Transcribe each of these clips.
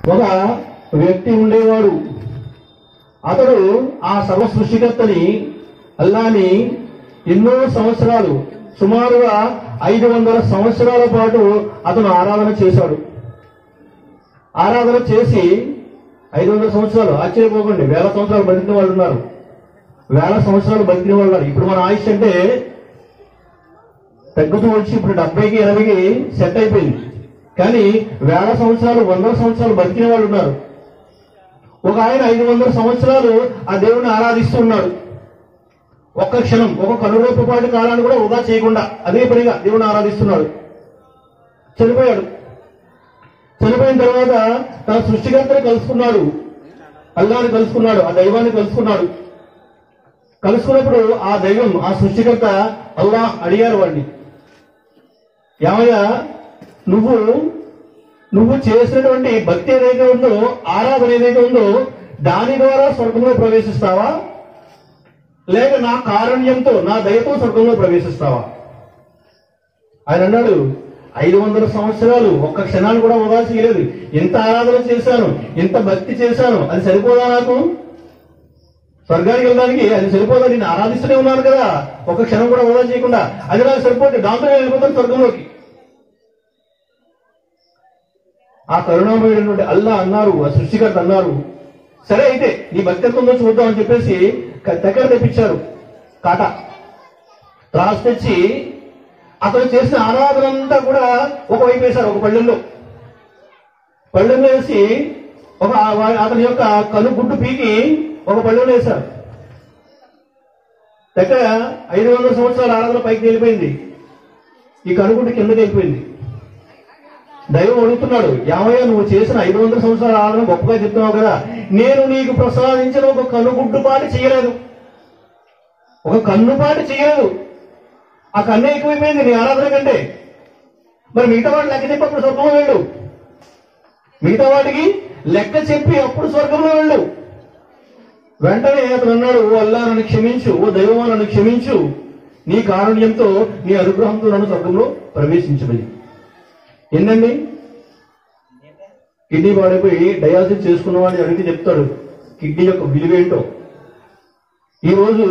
ఒక వ్యక్తి ఉండేవాడు అతడు ఆ సర్వ సృష్టికర్తని అల్లాని ఎన్నో సంవత్సరాలు సుమారుగా ఐదు వందల సంవత్సరాల పాటు అతను ఆరాధన చేశాడు ఆరాధన చేసి ఐదు వందల సంవత్సరాలు ఆశ్చర్యపోకండి వేల సంవత్సరాలు బతికిన వాళ్ళు ఉన్నారు వేల సంవత్సరాలు బతికిన వాళ్ళు ఉన్నారు ఇప్పుడు మన ఆయుష్ అంటే తగ్గుతూ వచ్చి ఇప్పుడు డెబ్బైకి ఎనభైకి సెట్ అయిపోయింది కానీ వేల సంవత్సరాలు వందల సంవత్సరాలు బతికిన వాళ్ళు ఉన్నారు ఒక ఆయన ఐదు వందల సంవత్సరాలు ఆ దేవుని ఆరాధిస్తూ ఉన్నాడు ఒక్క క్షణం ఒక కనురేపు పాటు కాలాన్ని కూడా వృధా చేయకుండా అదే పనిగా దేవుని ఆరాధిస్తున్నాడు చనిపోయాడు చనిపోయిన తర్వాత తన సృష్టికర్తని కలుసుకున్నాడు అల్లాని కలుసుకున్నాడు ఆ దైవాన్ని కలుసుకున్నాడు కలుసుకున్నప్పుడు ఆ దైవం ఆ సృష్టికర్త అల్లాహ్ అడిగారు వాడిని ఏమయ్యా నువ్వు నువ్వు చేసినటువంటి భక్తి ఏదైతే ఉందో ఆరాధన ఏదైతే ఉందో దాని ద్వారా స్వర్గంలో ప్రవేశిస్తావా లేక నా కారుణ్యంతో నా దయతో స్వర్గంలో ప్రవేశిస్తావా ఆయన అన్నాడు ఐదు వందల సంవత్సరాలు ఒక్క క్షణాలు కూడా వృధా చేయలేదు ఎంత ఆరాధన చేశాను ఎంత భక్తి చేశాను అది సరిపోదా నాకు స్వర్గానికి వెళ్ళడానికి అది సరిపోదా నేను ఆరాధిస్తూనే ఉన్నాను కదా ఒక క్షణం కూడా వృధా చేయకుండా అది నాకు సరిపోతే దాంతో నేను వెళ్ళిపోతాను స్వర్గంలోకి ఆ కరుణామయుడైనటువంటి అల్లా అన్నారు ఆ సృష్టికర్త అన్నారు సరే అయితే నీ భక్తి ఎంత ఉందో చూద్దాం అని చెప్పేసి క- దగ్గర తెప్పించారు కాట త్రాసు తెచ్చి అతను చేసిన ఆరాధన అంతా కూడా ఒకవైపు వేశారు ఒక పళ్ళెంలో పళ్ళెంలో వేసి ఒక వా- అతని యొక్క కను గుడ్డు పీకి ఒక పళ్ళెంలో వేశారు దగ్గర ఐదు వందల సంవత్సరాల ఆరాధన పైకి వెళ్ళిపోయింది ఈ కనుగుడ్డు కిందకి వెళ్ళిపోయింది దైవం అడుగుతున్నాడు యామయ్య నువ్వు చేసిన ఐదు వందల సంవత్సరాల ఆరాధన గొప్పగా చెప్తున్నావు కదా నేను నీకు ప్రసాదించిన ఒక కనుగుడ్డుపాటు చేయలేదు ఒక కన్నుపాటు చేయలేదు ఆ కన్ను ఎక్కువైపోయింది నీ ఆరాధన కంటే మరి మిగతా వాడు లెక్క చెప్పి అప్పుడు స్వర్గంలో వెళ్ళు మిగతా వాటికి లెక్క చెప్పి అప్పుడు స్వర్గంలో వెళ్ళు వెంటనే అతను అన్నాడు ఓ అల్లా నన్ను క్షమించు ఓ దైవమా నన్ను క్షమించు నీ కారుణ్యంతో నీ అనుగ్రహంతో నన్ను స్వర్గంలో ప్రవేశించమని ఏంటండి కిడ్నీ పాడైపోయి డయాలసిస్ చేసుకున్న వాడిని అడిగితే చెప్తాడు కిడ్నీ యొక్క విలువేంటో ఈరోజు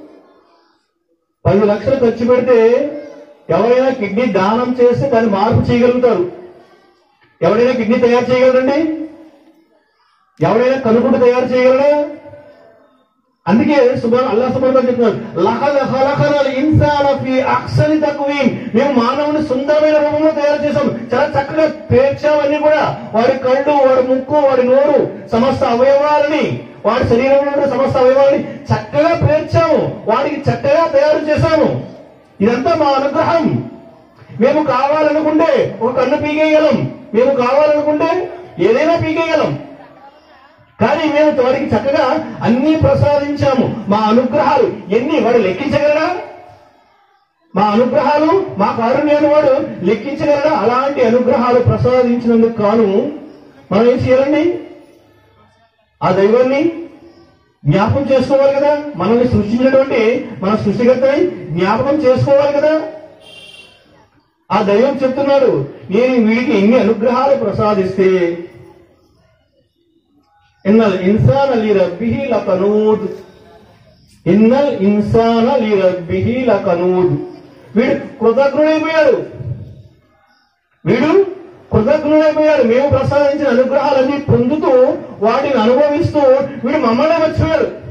పది లక్షలు ఖర్చు పెడితే ఎవరైనా కిడ్నీ దానం చేస్తే దాన్ని మార్పు చేయగలుగుతారు ఎవరైనా కిడ్నీ తయారు చేయగలరండి ఎవరైనా కనుగుడ్డు తయారు చేయగలరా అందుకే సుబాన్ అల్లా సుబాన్ గారు చెప్తున్నారు లహల ఖలఖనల్ ఇన్సాన ఫీ అహ్సని తక్వీమ్ మేము మానవుని సుందరమైన రూపంలో తయారు చేసాం చాలా చక్కగా పేర్చామని కూడా వాడి కళ్ళు వాడి ముక్కు వాడి నోరు సమస్త అవయవాలని వాడి శరీరంలో ఉన్న సమస్త అవయవాలని చక్కగా పేర్చాము వాడికి చక్కగా తయారు చేశాము ఇదంతా మా అనుగ్రహం మేము కావాలనుకుంటే ఒక కన్ను పీకేయగలం మేము కావాలనుకుంటే ఏదైనా పీకేయగలం కానీ మేము వాడికి చక్కగా అన్ని ప్రసాదించాము మా అనుగ్రహాలు ఎన్ని వాడు లెక్కించగలరా మా అనుగ్రహాలు మా కారుణ్యాన్ని వాడు లెక్కించగలరా అలాంటి అనుగ్రహాలు ప్రసాదించినందుకు కాను మనం ఏం చేయాలండి ఆ దైవాన్ని జ్ఞాపకం చేసుకోవాలి కదా మనల్ని సృష్టించినటువంటి మన సృష్టికర్తని జ్ఞాపకం చేసుకోవాలి కదా ఆ దైవం చెప్తున్నాడు నేను వీడికి ఎన్ని అనుగ్రహాలు ప్రసాదిస్తే ఇన్నల్ ఇన్సాన లి రబ్బిహి లకనూద్ ఇన్నల్ ఇన్సాన లి రబ్బిహి లకనూద్ వీడు కృతజ్ఞుడైపోయాడు వీడు కృతజ్ఞుడైపోయాడు మేము ప్రసాదించిన అనుగ్రహాలన్నీ పొందుతూ వాటిని అనుభవిస్తూ వీడు మమ్మల్ని మర్చిపోయాడు